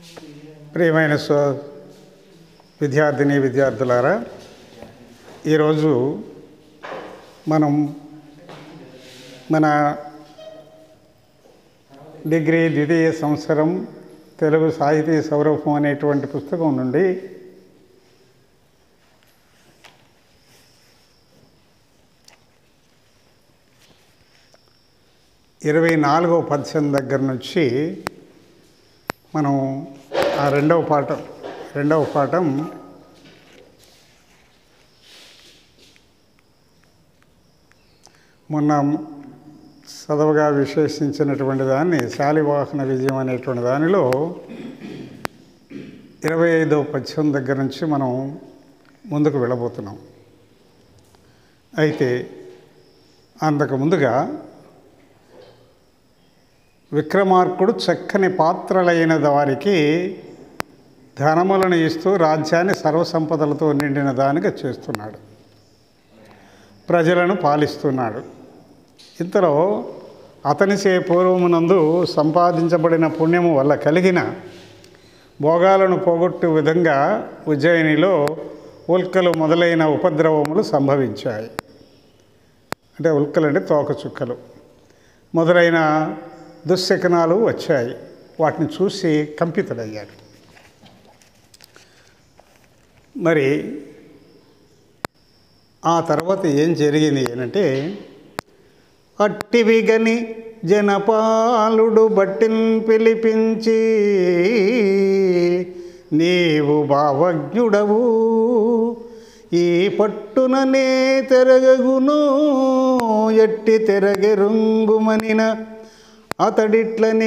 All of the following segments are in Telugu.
ప్రియమైన సో విద్యార్థిని విద్యార్థులారా ఈరోజు మనం మన డిగ్రీ ద్వితీయ సంవత్సరం తెలుగు సాహితీ సౌరభం అనేటువంటి పుస్తకం నుండి ఇరవై నాలుగవ పద్యం దగ్గర నుంచి మనం ఆ రెండవ పాఠం రెండవ పాఠం మొన్న చదవగా విశేషించినటువంటి దాన్ని శాలివాహన విజయం అనేటువంటి దానిలో ఇరవై ఐదవ పద్యం దగ్గర నుంచి మనం ముందుకు వెళ్ళబోతున్నాం అయితే అంతకు ముందుగా విక్రమార్కుడు చక్కని పాత్రలైన వారికి ధనములను ఇస్తూ రాజ్యాన్ని సర్వసంపదలతో నిండిన దానిగా చేస్తున్నాడు ప్రజలను పాలిస్తున్నాడు ఇంతలో అతనిచే పూర్వమునందు సంపాదించబడిన పుణ్యము వల్ల కలిగిన భోగాలను పోగొట్టు విధంగా ఉజ్జయినిలో ఉల్కలు మొదలైన ఉపద్రవములు సంభవించాయి అంటే ఉల్కలు అంటే తోకచుక్కలు మొదలైన దుశ్శకనాలు వచ్చాయి వాటిని చూసి కంపితుడయ్యాడు మరి ఆ తర్వాత ఏం జరిగింది అంటే అట్టివిగని జనపాలుడు బట్టిన్ పిలిపించి నీవు భావజ్ఞుడవు ఈ పట్టుననే తెరగగును ఎట్టి తెరగెరుంగుమనిన అతడిట్లని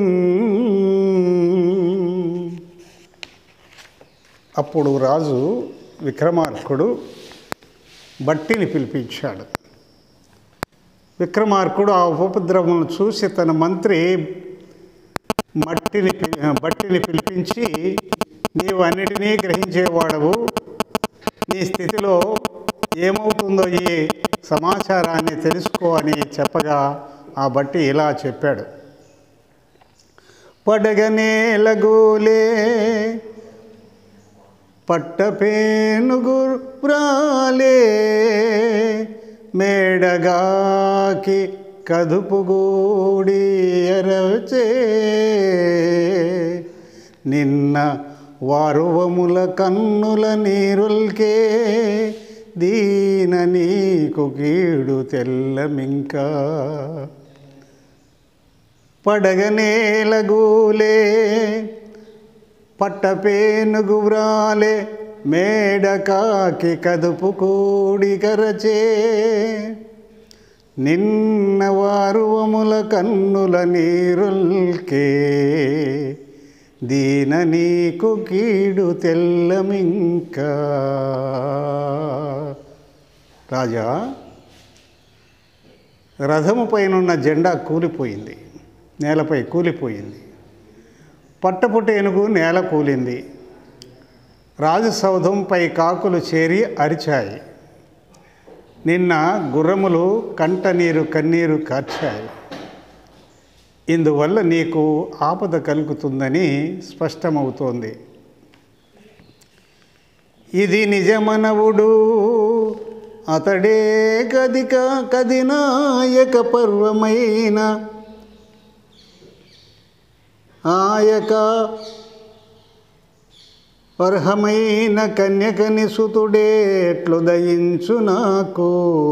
అప్పుడు రాజు విక్రమార్కుడు బట్టిని పిలిపించాడు విక్రమార్కుడు ఆ ఉపద్రవమును చూసి తన మంత్రి మట్టిని పి- బట్టిని పిలిపించి నీవు అన్నిటినీ గ్రహించేవాడవు నీ స్థితిలో ఏమవుతుందో ఈ సమాచారాన్ని తెలుసుకో అని చెప్పగా ఆ బట్టి ఇలా చెప్పాడు పడగనేలగూలే పట్టపేనుగు వ్రాలే మేడగాకి కదుపుగూడి ఎరచే నిన్న వారువముల కన్నుల నీరుల్కే దీన నీకు కీడు తెల్లమింకా పడగనేలగూలే పట్టపేనుగు వ్రాలే మేడకాకి కదుపు కూడి కరచే నిన్న వారువముల కన్నుల నీరుల్కే దీన నీకు కీడు తెల్లమింకా రాజా రథము పైనున్న జెండా కూలిపోయింది నేలపై కూలిపోయింది పట్టపుట్ట ఏనుగు నేల కూలింది రాజసౌధంపై కాకులు చేరి అరిచాయి నిన్న గుర్రములు కంట నీరు కన్నీరు కార్చాయి ఇందువల్ల నీకు ఆపద కలుగుతుందని స్పష్టమవుతోంది ఇది నిజమనవుడు అతడే కదిక కదినాయక పర్వమైన ఆయక అర్హమైన కన్యకని సుతుడేట్లు దయించు నాకు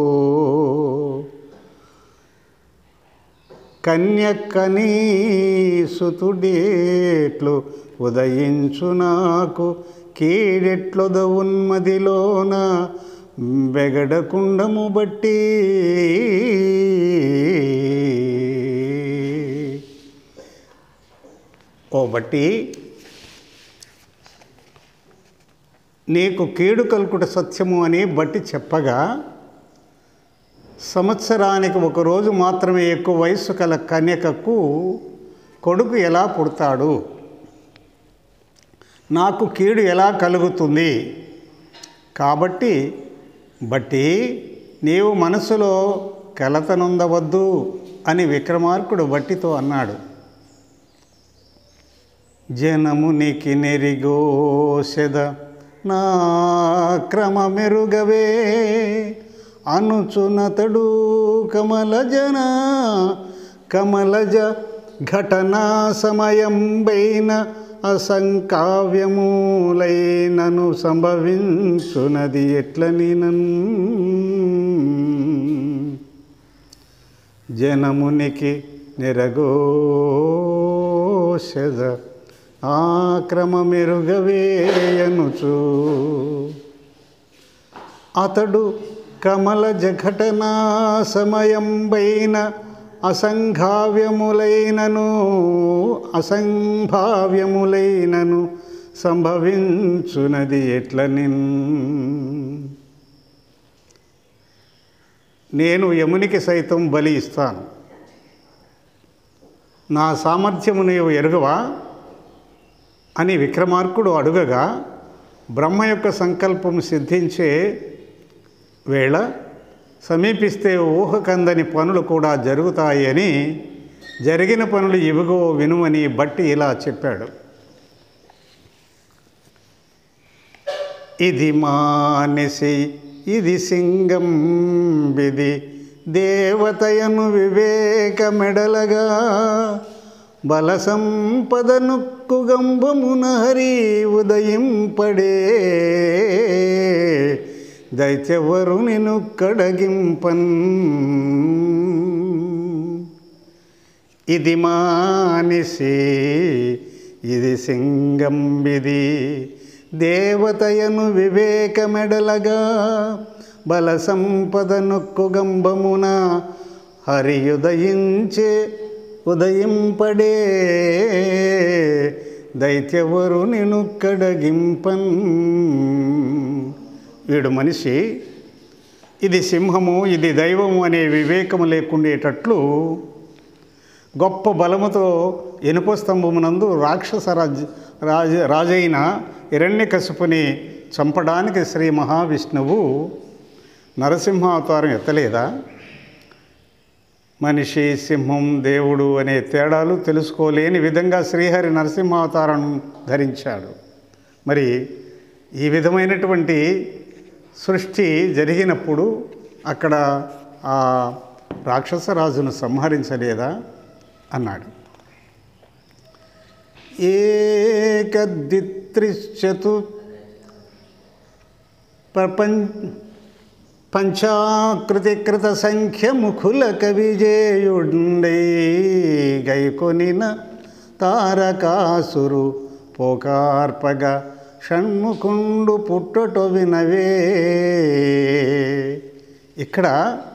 కన్యకని సుతుడేట్లు ఉదయించు నాకు కీడెట్లొద ఉన్మదిలోన బెగడకుండము బట్టి ఓ బట్టి నీకు కీడు కలుకుట సత్యము అని బట్టి చెప్పగా సంవత్సరానికి ఒక రోజు మాత్రమే ఎక్కువ వయస్సు కల కన్యకకు కొడుకు ఎలా పుడతాడు నాకు కీడు ఎలా కలుగుతుంది కాబట్టి బట్టి నీవు మనసులో కలతనుందవద్దు అని విక్రమార్కుడు బట్టితో అన్నాడు జనమునికి నెరిగోసెద నా క్రమమెరుగవే అనుచునతడు కమలజన కమలజ ఘటనా సమయం బైన అసంకావ్యమూలైనను సంభవించునది ఎట్లని జనమునికి నెరగోషద ఆక్రమమెరుగవేయనుచు అతడు కమల జఘటనా సమయం బైన అసంఘావ్యములైనను అసంభావ్యములైనను సంభవించునది ఎట్లనిన్ నేను యమునికి సైతం బలి ఇస్తాను నా సామర్థ్యము నీవు ఎరుగవా అని విక్రమార్కుడు అడుగగా బ్రహ్మ యొక్క సంకల్పం సిద్ధించే వేళ సమీపిస్తే ఊహకందని పనులు కూడా జరుగుతాయి అని జరిగిన పనులు ఇవిగో వినుమని బట్టి ఇలా చెప్పాడు ఇది మానసి ఇది సింగం బిది దేవతయను వివేకమెడలగా బల సంపద నొక్కు గంభమున హరి ఉదయింపడే దైత్యవరు నిను కడగింపన్ ఇది మానిసి ఇది సింగంబిది దేవతయను వివేకమెడలగా బల సంపద నొక్కు గంభమున హరియుదయించే ఉదయింపడే దైత్యవరు నిను కడగింపన్ వీడు మనిషి ఇది సింహము ఇది దైవము అనే వివేకము లేకుండేటట్లు గొప్ప బలముతో ఇనుప స్తంభమునందు రాక్షస రాజ రాజ రాజైన హిరణ్యకశిపుని చంపడానికి శ్రీ మహావిష్ణువు నరసింహావతారం ఎత్తలేదా మనిషి సింహం దేవుడు అనే తేడాలు తెలుసుకోలేని విధంగా శ్రీహరి నరసింహావతారం ధరించాడు మరి ఈ విధమైనటువంటి సృష్టి జరిగినప్పుడు అక్కడ ఆ రాక్షసరాజును సంహరించలేదా అన్నాడు ఏకద్విత్రిశ్చతు ప్రపంచ పంచాకృతికృత సంఖ్య ముఖుల కవిజేయుండై గైకొనిన తారకాసురు పోకార్పగా షణ్ముకుండు పుట్టట వినవే ఇక్కడ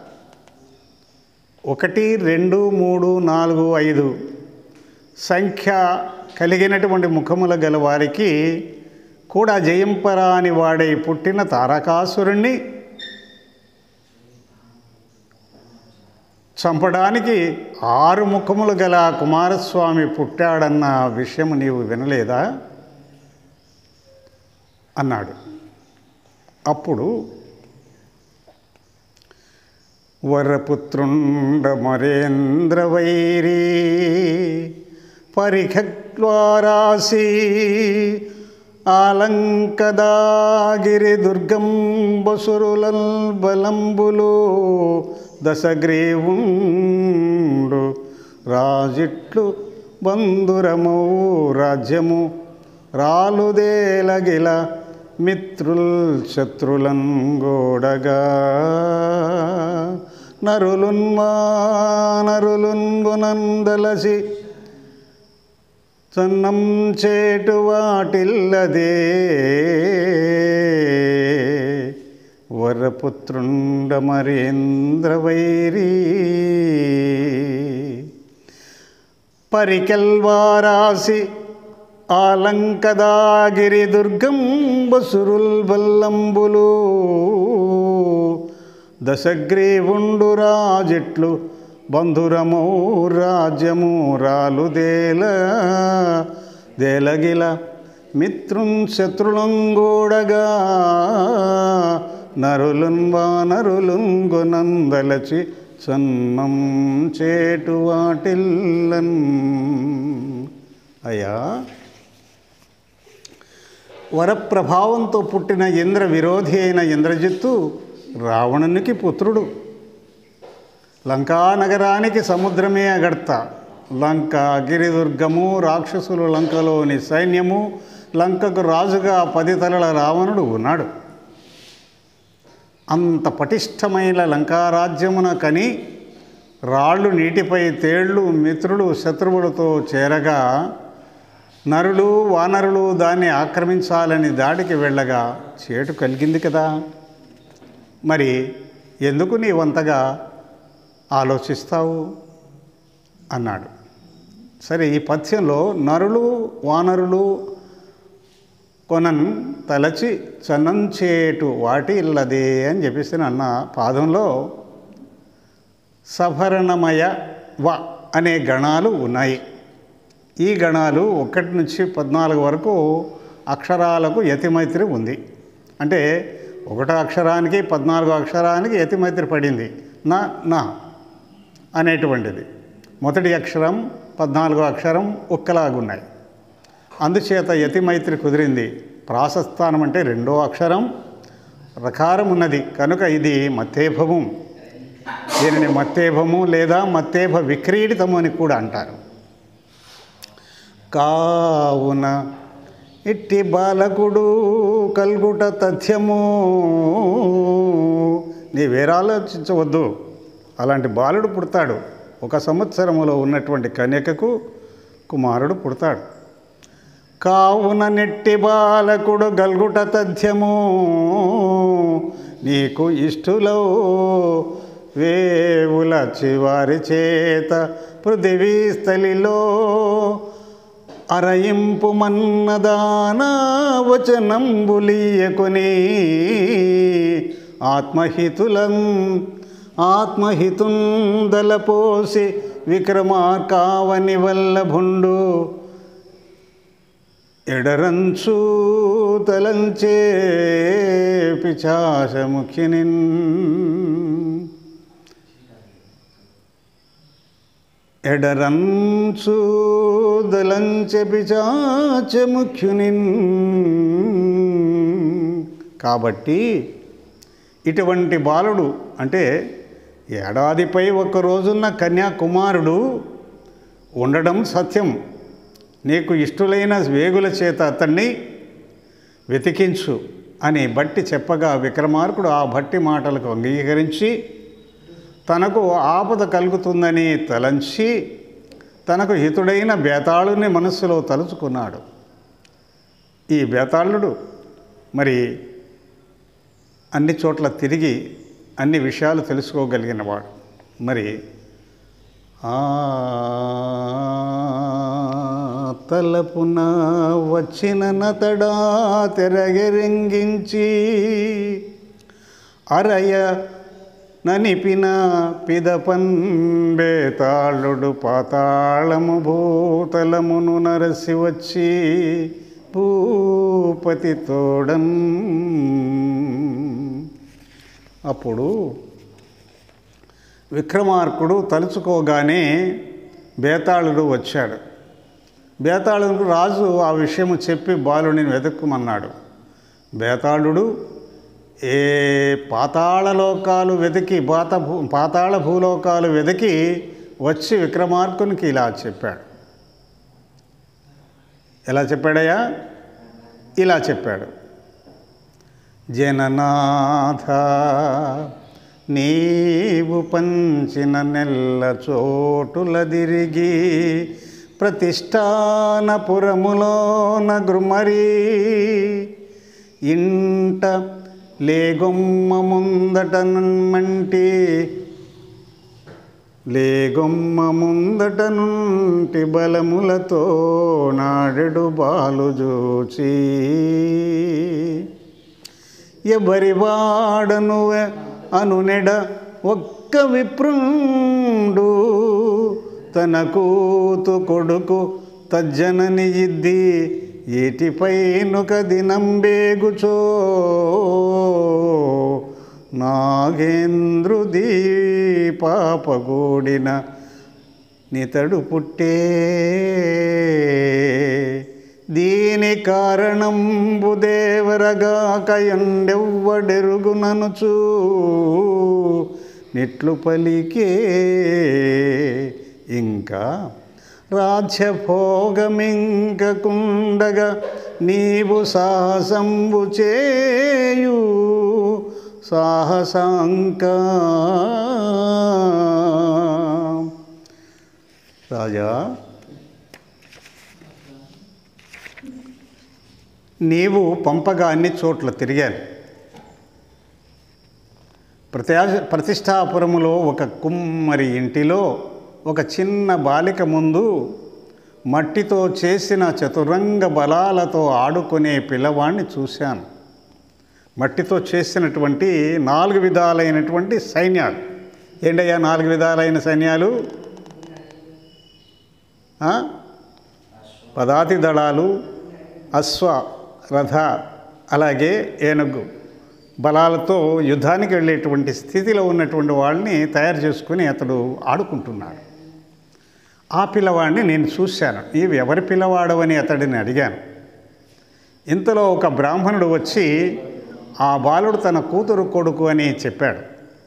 ఒకటి రెండు మూడు నాలుగు ఐదు సంఖ్య కలిగినటువంటి ముఖముల గల వారికి కూడా జయంపరాని వాడై పుట్టిన తారకాసురుణ్ణి చంపడానికి ఆరు ముఖములు గల కుమారస్వామి పుట్టాడన్న విషయం నీవు వినలేదా అన్నాడు అప్పుడు వరపుత్రుండ మరేంద్ర వైరీ పరిఖద్వారాసి ఆలంకదాగిరి దుర్గం బసురులల్ బలంబులు దశగ్రీవుండు రాజిట్లు బంధురమౌ రాజ్యము రాలుదేలగిల మిత్రుల్ శత్రులన్ గోడగా నరులున్మా నరులున్గునందలసి చన్నం చేటు వాటిల్లదే వరపుత్రుండ మరేంద్ర వైరీ పరికెల్వారాసి ఆలంకదాగిరి దుర్గం బసురుల్ బల్లంబులు దశగ్రీవుండు రాజెట్లు బంధురమౌ రాజ్యము రాలుదేల దేలగిల మిత్రున్ శత్రులంగూడగా నరులున్ వానరులున్ గునందలచి సన్నం చేటు వాటిల్లన్ అయ్యా వరప్రభావంతో పుట్టిన ఇంద్ర విరోధి అయిన ఇంద్రజిత్తు రావణునికి పుత్రుడు లంకా నగరానికి సముద్రమే అగర్త లంక గిరిదుర్గము రాక్షసులు లంకలోని సైన్యము లంకకు రాజుగా పది తలల రావణుడు ఉన్నాడు అంత పటిష్టమైన లంకారాజ్యమున కని రాళ్ళు నీటిపై తేళ్ళు మిత్రులు శత్రువులతో చేరగా నరులు వానరులు దాన్ని ఆక్రమించాలని దాడికి వెళ్ళగా చేటు కలిగింది కదా మరి ఎందుకు నీవంతగా ఆలోచిస్తావు అన్నాడు సరే ఈ పద్యంలో నరులు వానరులు కొనన్ తలచి చనంచేటు వాటి ఇల్లదే అని చెప్పేసి అన్న పాదంలో సభరణమయ వ అనే గణాలు ఉన్నాయి ఈ గణాలు ఒకటి నుంచి పద్నాలుగు వరకు అక్షరాలకు యతిమైత్రి ఉంది అంటే ఒకటో అక్షరానికి పద్నాలుగో అక్షరానికి యతిమైత్రి పడింది నా నా అనేటువంటిది మొదటి అక్షరం పద్నాలుగో అక్షరం ఒక్కలాగున్నాయి అందుచేత యతిమైత్రి కుదిరింది ప్రాసస్థానం అంటే రెండో అక్షరం రకారం ఉన్నది కనుక ఇది మత్తేభవం దీనిని మత్తేభము లేదా మత్తేభ విక్రీడితము అని కూడా అంటారు కావున ఇట్టి బాలకుడు కల్గుట తథ్యము నీ వేరాలోచించవద్దు అలాంటి బాలుడు పుడతాడు ఒక సంవత్సరములో ఉన్నటువంటి కన్యకకు కుమారుడు పుడతాడు కావున నెట్టి బాలకుడు గల్గుట తథ్యము నీకు ఇష్టులో వేవుల చివారి చేత పృథివీ స్థలిలో అరయింపు మన్నదాన వచనంబులీయకొని ఆత్మహితులం ఆత్మహితుందలపోసి విక్రమార్కావని వల్లభుండు ఎడరంచు తలంచే పిచాశముఖినిన్ ఎడరంచు దలంచె పిచాచముఖ్యునిన్ కాబట్టి ఇటువంటి బాలుడు అంటే ఏడాదిపై ఒక్క రోజున్న కన్యాకుమారుడు ఉండడం సత్యం నీకు ఇష్టులైన వేగుల చేత అతన్ని వెతికించు అని బట్టి చెప్పగా విక్రమార్కుడు ఆ భట్టి మాటలకు అంగీకరించి తనకు ఆపద కలుగుతుందని తలంచి తనకు హితుడైన బేతాళుని మనస్సులో తలుచుకున్నాడు ఈ బేతాళుడు మరి అన్ని చోట్ల తిరిగి అన్ని విషయాలు తెలుసుకోగలిగినవాడు మరి ఆ తలపున వచ్చిన నతడా తెరగెరింగించి అరయ ననిపిన పిదపన్ బేతాళుడు పాతాళము భూతలమును నరసి వచ్చి భూపతి తోడం అప్పుడు విక్రమార్కుడు తలుచుకోగానే బేతాళుడు వచ్చాడు బేతాళుడు రాజు ఆ విషయము చెప్పి బాలుని వెతుక్కుమన్నాడు బేతాళుడు ఏ పాతాళ లోకాలు వెతికి పాత భూ పాతాళ భూలోకాలు వెతికి వచ్చి విక్రమార్కునికి ఇలా చెప్పాడు ఎలా చెప్పాడయ్యా ఇలా చెప్పాడు జననాథ నీవు పంచిన నెల్ల చోటుల తిరిగి ప్రతిష్టానపురములోన గృమరి ఇంట లేగొమ్మ ముందట మంటి లేగొమ్మ ముందట నుంటి బలములతో నాడెడు బాలు జూచి ఎవరి వాడను అనునెడ ఒక్క విప్రుండు తన కూతు కొడుకు తజ్జనని ఇద్ది ఏటిపై నుక దినంబేగుచో నాగేంద్రుదీ పాపగూడిన నితడు పుట్టే దీని కారణంబు దేవరగాకయండెవ్వడెరుగుననుచూ నిట్లు పలికే ఇంకా రాజ్యభోగమింకకుండగా నీవు సాహసంబు చేయు సాహసాంక రాజా నీవు పంపగా అన్ని చోట్ల తిరిగాను ప్రతి ప్రతిష్టాపురములో ఒక కుమ్మరి ఇంటిలో ఒక చిన్న బాలిక ముందు మట్టితో చేసిన చతురంగ బలాలతో ఆడుకునే పిల్లవాడిని చూశాను మట్టితో చేసినటువంటి నాలుగు విధాలైనటువంటి సైన్యాలు ఏంటయ్యా నాలుగు విధాలైన సైన్యాలు ఆ? పదాతి దళాలు అశ్వ రథ అలాగే ఏనుగు బలాలతో యుద్ధానికి వెళ్ళేటువంటి స్థితిలో ఉన్నటువంటి వాళ్ళని తయారు చేసుకుని అతడు ఆడుకుంటున్నాడు ఆ పిల్లవాడిని నేను చూశాను నీవు ఎవరి పిల్లవాడవని అతడిని అడిగాను ఇంతలో ఒక బ్రాహ్మణుడు వచ్చి ఆ బాలుడు తన కూతురు కొడుకు అని చెప్పాడు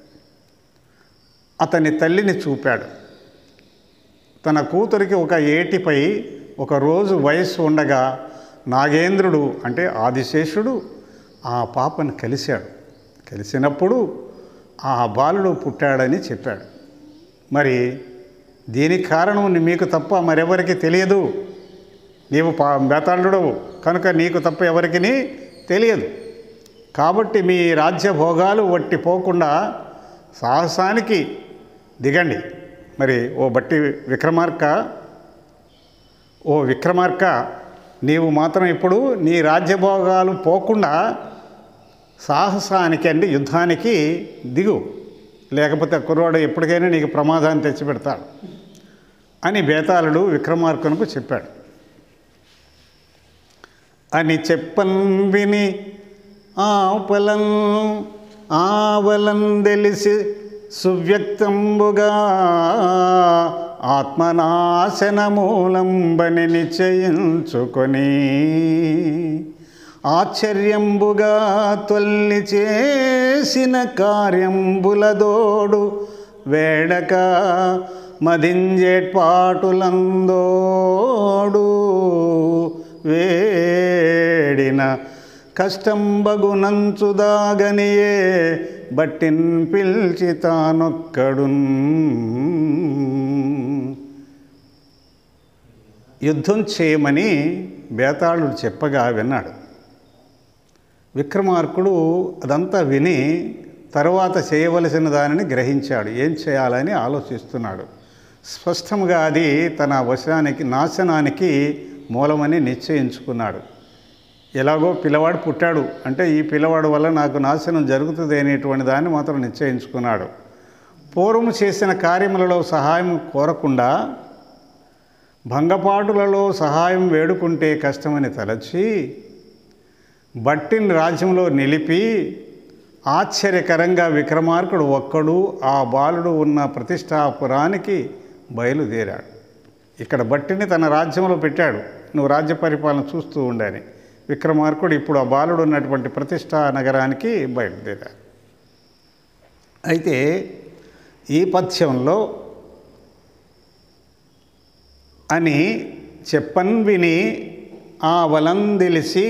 అతని తల్లిని చూపాడు తన కూతురికి ఒక ఏటిపై ఒక రోజు వయస్సు ఉండగా నాగేంద్రుడు అంటే ఆదిశేషుడు ఆ పాపను కలిశాడు కలిసినప్పుడు ఆ బాలుడు పుట్టాడని చెప్పాడు మరి దీనికి కారణం మీకు తప్ప మరెవరికి తెలియదు నీవు పా బేతాళుడవు కనుక నీకు తప్ప ఎవరికి తెలియదు కాబట్టి మీ రాజ్య భోగాలు వట్టి పోకుండా సాహసానికి దిగండి మరి ఓ బట్టి విక్రమార్క ఓ విక్రమార్క నీవు మాత్రం ఇప్పుడు నీ రాజ్యభోగాలు పోకుండా సాహసానికి అండి యుద్ధానికి దిగు లేకపోతే కుర్రాడు ఎప్పటికైనా నీకు ప్రమాదాన్ని తెచ్చిపెడతాడు అని బేతాళుడు విక్రమార్కునకు చెప్పాడు అని చెప్పన్ విని ఆపలన్ ఆవలం తెలిసి సువ్యక్తంబుగా ఆత్మనాశన మూలంబని నిశ్చయించుకొని ఆశ్చర్యంబుగా తొల్లి చేసిన కార్యంబులదోడు వేడక మదింజేట్పాటులందోడు వేడిన కష్టంబగునంచుదాగనియే బట్టిన్ పిల్చి తానొక్కడున్ యుద్ధం చేయమని బేతాళుడు చెప్పగా విన్నాడు విక్రమార్కుడు అదంతా విని తరువాత చేయవలసిన దానిని గ్రహించాడు ఏం చేయాలని ఆలోచిస్తున్నాడు స్పష్టంగా అది తన వశానికి నాశనానికి మూలమని నిశ్చయించుకున్నాడు ఎలాగో పిల్లవాడు పుట్టాడు అంటే ఈ పిల్లవాడు వల్ల నాకు నాశనం జరుగుతుంది అనేటువంటి దాన్ని మాత్రం నిశ్చయించుకున్నాడు పూర్వము చేసిన కార్యములలో సహాయం కోరకుండా భంగపాటులలో సహాయం వేడుకుంటే కష్టమని తలచి బట్టిని రాజ్యంలో నిలిపి ఆశ్చర్యకరంగా విక్రమార్కుడు ఒక్కడు ఆ బాలుడు ఉన్న ప్రతిష్టాపురానికి బయలుదేరాడు ఇక్కడ బట్టిని తన రాజ్యంలో పెట్టాడు నువ్వు రాజ్య పరిపాలన చూస్తూ ఉండని విక్రమార్కుడు ఇప్పుడు ఆ బాలుడు ఉన్నటువంటి ప్రతిష్టా నగరానికి బయలుదేరాడు అయితే ఈ పథ్యంలో అని చెప్పన్ విని ఆ వలందిలిసి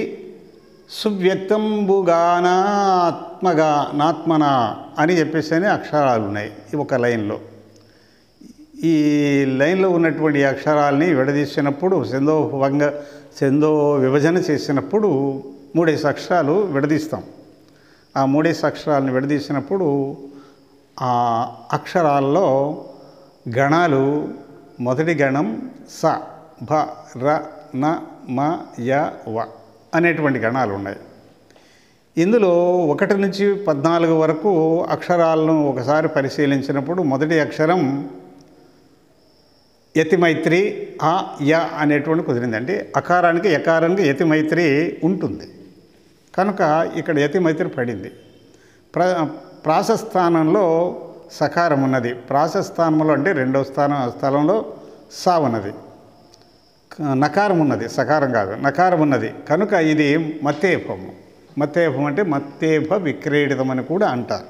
సువ్యక్తంబుగానాత్మగా నాత్మన అని చెప్పేసి అని అక్షరాలు ఉన్నాయి ఈ ఒక లైన్లో ఈ లైన్లో ఉన్నటువంటి ఈ అక్షరాల్ని విడదీసినప్పుడు సెందో వంగ సెందో విభజన చేసినప్పుడు మూడేసి అక్షరాలు విడదీస్తాం ఆ మూడేసి అక్షరాలను విడదీసినప్పుడు ఆ అక్షరాల్లో గణాలు మొదటి గణం స భ ర న మ య వ అనేటువంటి గణాలు ఉన్నాయి ఇందులో ఒకటి నుంచి పద్నాలుగు వరకు అక్షరాలను ఒకసారి పరిశీలించినప్పుడు మొదటి అక్షరం యతిమైత్రి ఆ య అనేటువంటి కుదిరింది అంటే అకారానికి యకారానికి యతిమైత్రి ఉంటుంది కనుక ఇక్కడ యతిమైత్రి పడింది ప్ర ప్రాసస్థానంలో సకారం ఉన్నది ప్రాసస్థానంలో అంటే రెండవ స్థానం స్థలంలో సా ఉన్నది క- నకారం ఉన్నది సకారం కాదు నకారం ఉన్నది కనుక ఇది మత్తేఫము మత్తేఫం అంటే మత్తేఫ విక్రీడితం అని కూడా అంటారు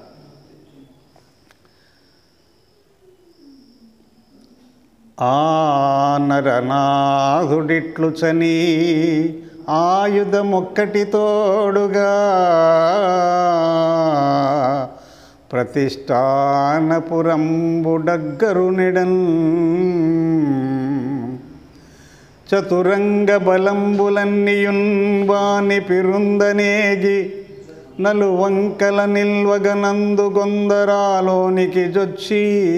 ఆ నరనాథుడిట్లు చని ఆయుధమొక్కటి తోడుగా ప్రతిష్టానపురంబుడగ్గరునిడన్ చతురంగ బలంబులన్నీయున్ వాని పిరుందనేగి నలువంకల నిల్వగనందు గొందరాలోనికి జొచ్చి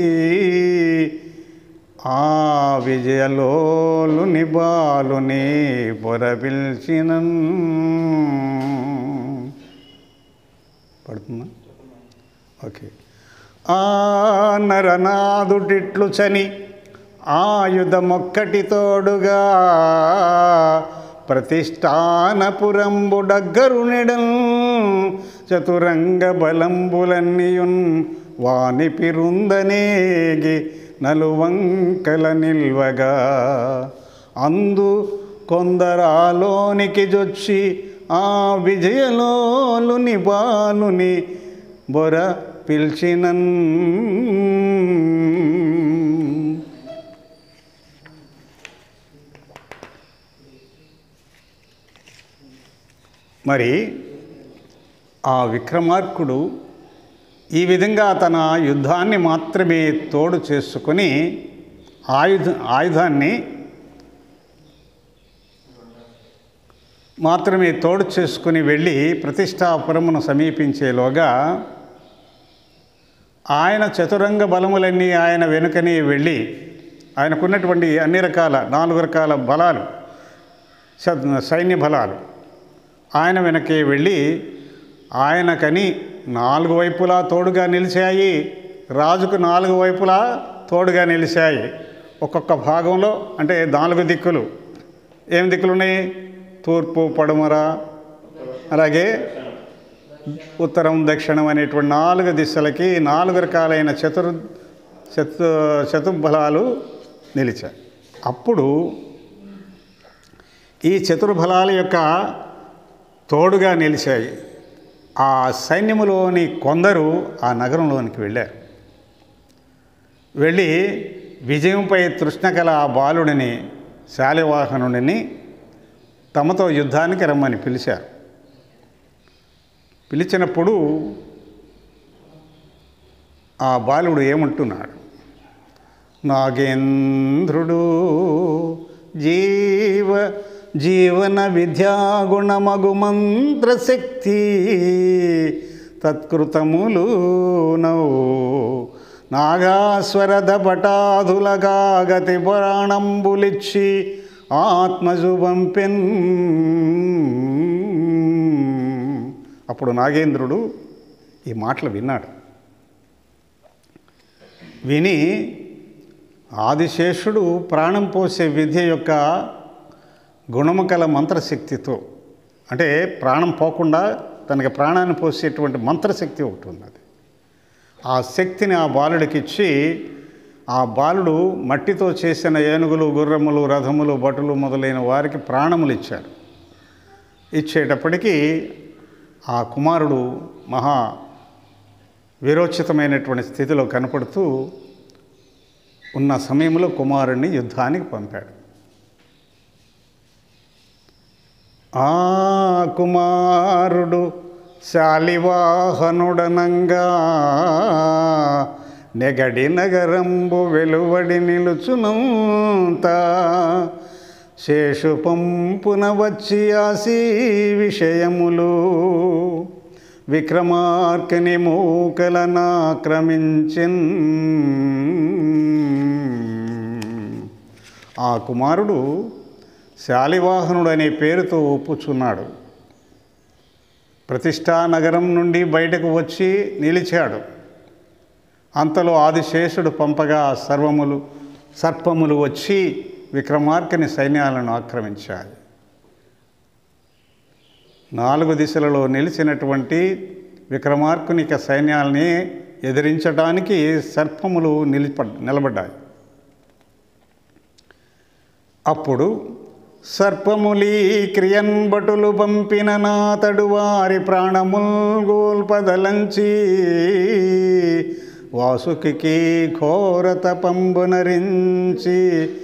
ఆ విజయలోలుని బాలుని పొరపిల్చినన్ పడుతుందా ఓకే ఆ నరనాదుటిట్లు చని ఆయుధమొక్కటి తోడుగా ప్రతిష్టానపురంబుడగ్గరునిడన్ చతురంగ బలంబులన్నీయున్ వాని పిరుందనేగి నలువంకల నిల్వగా అందు కొందరాలోనికి జొచ్చి ఆ విజయలోలుని బాలుని బొర పిలిచినన్ మరి ఆ విక్రమార్కుడు ఈ విధంగా తన యుద్ధాన్ని మాత్రమే తోడు చేసుకొని ఆయుధ ఆయుధాన్ని మాత్రమే తోడు చేసుకుని వెళ్ళి ప్రతిష్టాపురమును సమీపించేలోగా ఆయన చతురంగ బలములన్నీ ఆయన వెనుకనే వెళ్ళి ఆయనకున్నటువంటి అన్ని రకాల నాలుగు రకాల బలాలు స- సైన్య బలాలు ఆయన వెనకే వెళ్ళి ఆయనకని నాలుగు వైపులా తోడుగా నిలిచాయి రాజుకు నాలుగు వైపులా తోడుగా నిలిచాయి ఒక్కొక్క భాగంలో అంటే నాలుగు దిక్కులు ఏం దిక్కులు ఉన్నాయి తూర్పు పడమర అలాగే ఉత్తరం దక్షిణం అనేటువంటి నాలుగు దిశలకి నాలుగు రకాలైన చతుర్ చతు చతుర్బలాలు నిలిచాయి అప్పుడు ఈ చతుర్బలాల యొక్క తోడుగా నిలిచాయి ఆ సైన్యములోని కొందరు ఆ నగరంలోనికి వెళ్ళారు వెళ్ళి విజయంపై తృష్ణకల ఆ బాలుడిని శాలివాహనుడిని తమతో యుద్ధానికి రమ్మని పిలిచారు పిలిచినప్పుడు ఆ బాలుడు ఏమంటున్నాడు నాగేంద్రుడు జీవ జీవన విద్యాగుణమగు మంత్రశక్తి తత్కృతములు నవ్వు నాగాస్వరద పటాదులగా గతి పురాణంబులిచ్చి ఆత్మజుబంపెన్ అప్పుడు నాగేంద్రుడు ఈ మాటలు విన్నాడు విని ఆదిశేషుడు ప్రాణం పోసే విద్య యొక్క గుణము కల మంత్రశక్తితో అంటే ప్రాణం పోకుండా తనకి ప్రాణాన్ని పోసేటువంటి మంత్రశక్తి ఒకటి ఉన్నది ఆ శక్తిని ఆ బాలుడికి ఇచ్చి ఆ బాలుడు మట్టితో చేసిన ఏనుగులు గుర్రములు రథములు భటులు మొదలైన వారికి ప్రాణములు ఇచ్చాడు ఇచ్చేటప్పటికీ ఆ కుమారుడు మహా విరోచితమైనటువంటి స్థితిలో కనపడుతూ ఉన్న సమయంలో కుమారుణ్ణి యుద్ధానికి పంపాడు ఆ కుమారుడు శాలివాహనుడనంగా నెగడి నగరంబు వెలువడి నిలుచునంత శేషు పంపున వచ్చి ఆసి విషయములు విక్రమార్కని మూకలనాక్రమించిన్ ఆ కుమారుడు శాలివాహనుడు అనే పేరుతో ఒప్పుచున్నాడు ప్రతిష్టా నగరం నుండి బయటకు వచ్చి నిలిచాడు అంతలో ఆదిశేషుడు పంపగా సర్వములు సర్పములు వచ్చి విక్రమార్కని సైన్యాలను ఆక్రమించాయి నాలుగు దిశలలో నిలిచినటువంటి విక్రమార్కునిక సైన్యాల్ని ఎదిరించడానికి సర్పములు నిలిప నిలబడ్డాయి అప్పుడు సర్పములీ క్రియన్ భటులు పంపిన నాతడు వారి ప్రాణముల్ గోల్పదలంచి వాసుకి ఘోరత పంబునరించి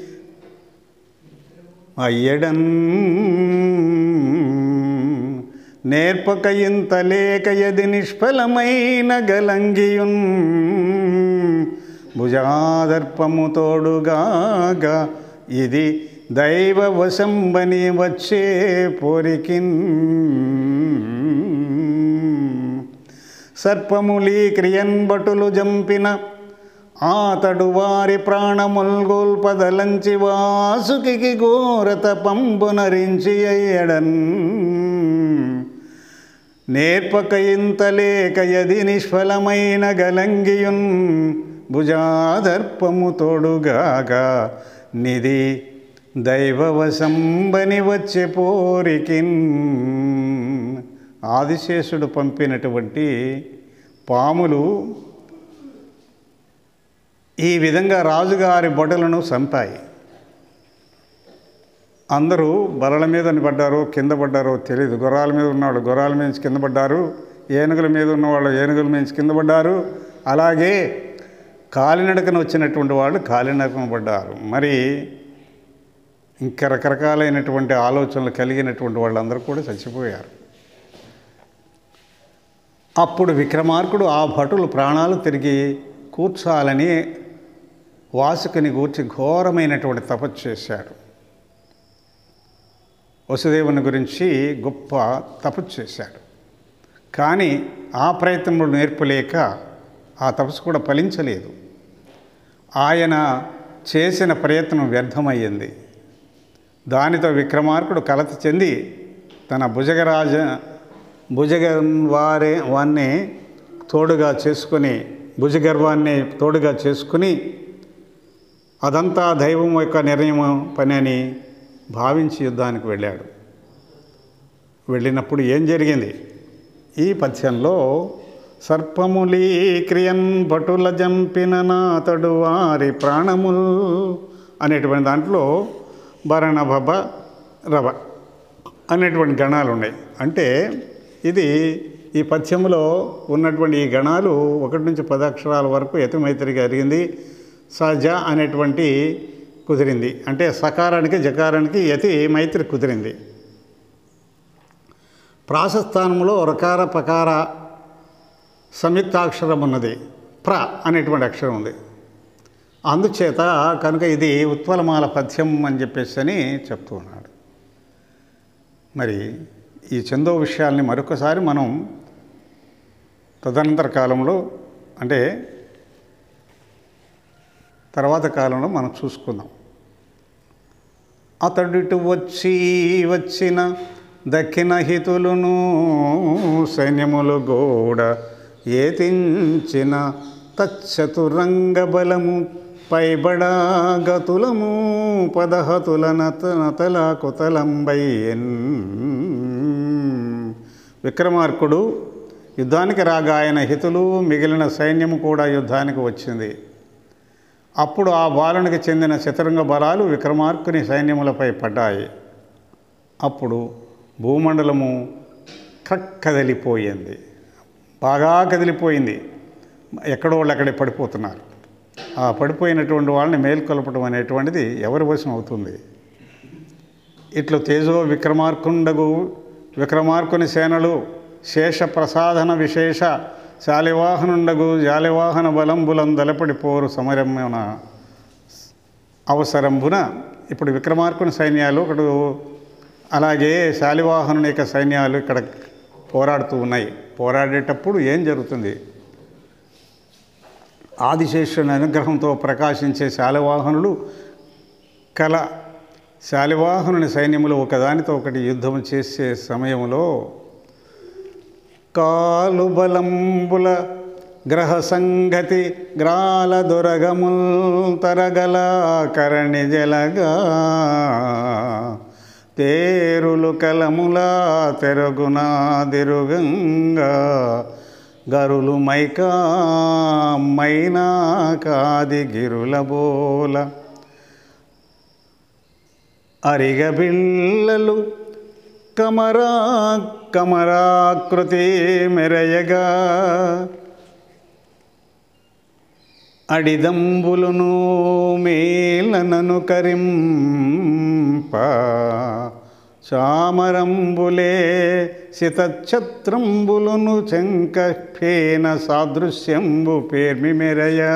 అయ్యడన్ నేర్పక ఇంత లేక యది నిష్ఫలమైన గలంగియున్ భుజాదర్పము తోడుగాగా ఇది దైవ వశంబని వచ్చే పోరికిన్ సర్పములీ క్రియన్ భటులు జంపిన ఆతడు వారి ప్రాణముల్గోల్పదలంచి వాసుకి ఘోరత పంబునరించి అయ్యడన్ నేర్పక ఇంత లేక యది నిష్ఫలమైన గలంగియున్ భుజాదర్పము తోడుగాగా నిధి దైవవశంబని వచ్చే పోరికిన్ ఆదిశేషుడు పంపినటువంటి పాములు ఈ విధంగా రాజుగారి బొటలను చంపాయి అందరూ బలల మీద పడ్డారో కింద పడ్డారో తెలియదు గుర్రాల మీద ఉన్నవాళ్ళు గుర్రాల మీద నుంచి కింద పడ్డారు ఏనుగుల మీద ఉన్నవాళ్ళు ఏనుగుల మీద నుంచి కింద పడ్డారు అలాగే కాలినడకన వచ్చినటువంటి వాళ్ళు కాలినడకన పడ్డారు మరి ఇంకా రకరకాలైనటువంటి ఆలోచనలు కలిగినటువంటి వాళ్ళందరూ కూడా చచ్చిపోయారు అప్పుడు విక్రమార్కుడు ఆ భటులు ప్రాణాలు తిరిగి కూర్చాలని వాసుకుని గూర్చి ఘోరమైనటువంటి తపస్సు చేశాడు వసుదేవుని గురించి గొప్ప తపస్సు చేశాడు కానీ ఆ ప్రయత్నములు నేర్పలేక ఆ తపస్సు కూడా ఫలించలేదు ఆయన చేసిన ప్రయత్నం వ్యర్థమయ్యింది దానితో విక్రమార్కుడు కలత చెంది తన భుజగరాజ భుజగ వారే వాన్ని తోడుగా చేసుకొని భుజగర్వాన్ని తోడుగా చేసుకుని అదంతా దైవం యొక్క నిర్ణయం పని అని భావించి యుద్ధానికి వెళ్ళాడు వెళ్ళినప్పుడు ఏం జరిగింది ఈ పద్యంలో సర్పములీ క్రియన్ భటుల జంపిన నాతడు వారి ప్రాణముల్ అనేటువంటి దాంట్లో భరణభబ రవ అనేటువంటి గణాలు ఉన్నాయి అంటే ఇది ఈ పద్యంలో ఉన్నటువంటి ఈ గణాలు ఒకటి నుంచి పది అక్షరాల వరకు యతిమైత్రిగా జరిగింది సజ అనేటువంటి కుదిరింది అంటే సకారానికి జకారానికి యతి మైత్రి కుదిరింది ప్రాసస్థానంలో రకార పకార సంయుక్తాక్షరం ఉన్నది ప్ర అనేటువంటి అక్షరం ఉంది అందుచేత కనుక ఇది ఉత్పలమాల పద్యం అని చెప్పేసి అని చెప్తూ ఉన్నాడు మరి ఈ చందో విషయాల్ని మరొకసారి మనం తదనంతర కాలంలో అంటే తర్వాత కాలంలో మనం చూసుకుందాం అతడిటు వచ్చి వచ్చిన దక్కిన హితులును సైన్యములు కూడా ఏతించిన తచ్చతురంగ బలము పైబడా గతులము పదహతుల నత నతల కుతలంబయ్యన్ విక్రమార్కుడు యుద్ధానికి రాగా ఆయన హితులు మిగిలిన సైన్యము కూడా యుద్ధానికి వచ్చింది అప్పుడు ఆ బాలునికి చెందిన చతురంగ బలాలు విక్రమార్కుని సైన్యములపై పడ్డాయి అప్పుడు భూమండలము కదలిపోయింది బాగా కదిలిపోయింది ఎక్కడో వాళ్ళు అక్కడే పడిపోతున్నారు ఆ పడిపోయినటువంటి వాళ్ళని మేల్కొల్పడం అనేటువంటిది ఎవరి వశం అవుతుంది ఇట్లు తేజో విక్రమార్కుండగు విక్రమార్కుని సేనలు శేష ప్రసాదన విశేష శాలివాహనుండగు జాలివాహన బలంబులం దలపడి పోరు సమరమున అవసరంబున ఇప్పుడు విక్రమార్కుని సైన్యాలు ఒకడు అలాగే శాలివాహనుని యొక్క సైన్యాలు ఇక్కడ పోరాడుతూ ఉన్నాయి పోరాడేటప్పుడు ఏం జరుగుతుంది ఆదిశేషుని అనుగ్రహంతో ప్రకాశించే శాలివాహనులు కల శాలివాహనుని సైన్యములు ఒకదానితో ఒకటి యుద్ధం చేసే సమయంలో కాలు బలంబుల గ్రహ సంగతి గ్రాల దొరగముల్ తరగల కరణి జలగా తేరులు కలములా తెరుగునా దిరుగంగా గరులు మైకా మైనా కాది గిరుల బోల అరిగబిళ్ళలు కమరా కమరాకృతి మెరయగా అడిదంబులును మేలనను కరింప చామరంబులే శితఛత్రంబులును శంఖేన సాదృశ్యంబు పేర్మి మెరయా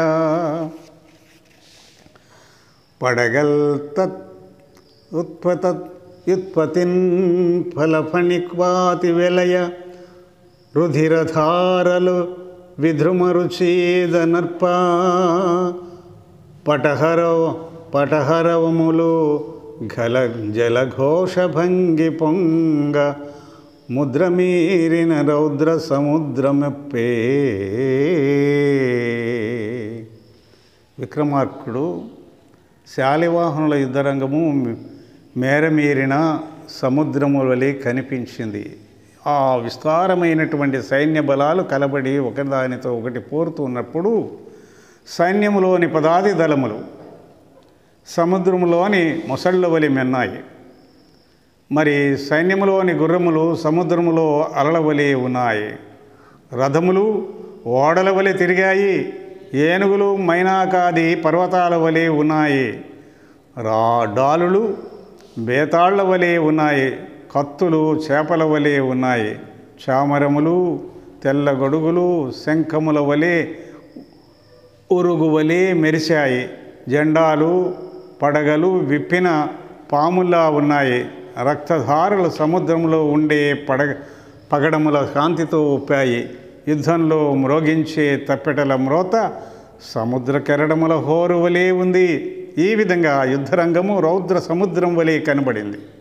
పడగల్ తత్ ఉత్పత యుత్పతిన్ ఫలఫణిక్వాతి వెలయ రుధిరధారలు విధృమరుచేదనర్ప పటహరవ పటహరవములు ఘల జలఘోషభంగి పొంగ ముద్రమీరిన రౌద్ర సముద్రమెప్పే విక్రమార్కుడు శాలివాహనుల యుద్ధరంగము మేరమీరిన సముద్రము వలె కనిపించింది ఆ విస్తారమైనటువంటి సైన్య బలాలు కలబడి ఒకదానితో ఒకటి పోరుతున్నప్పుడు సైన్యములోని పదాది దళములు సముద్రములోని మొసళ్ళ వలి మెన్నాయి మరి సైన్యములోని గుర్రములు సముద్రములో అలల వలె ఉన్నాయి రథములు ఓడల వలె తిరిగాయి ఏనుగులు మైనాకాది పర్వతాల వలె ఉన్నాయి రా డాలులు బేతాళ్ల వలె ఉన్నాయి కత్తులు చేపల వలె ఉన్నాయి చామరములు తెల్ల గొడుగులు శంఖముల వలె ఉరుగు వలె మెరిశాయి జెండాలు పడగలు విప్పిన పాముల్లా ఉన్నాయి రక్తధారలు సముద్రంలో ఉండే పడగ పగడముల కాంతితో ఉప్పాయి యుద్ధంలో మ్రోగించే తప్పెటల మ్రోత సముద్ర కెరడముల హోరు వలె ఉంది ఈ విధంగా యుద్ధరంగము రౌద్ర సముద్రం వలె కనబడింది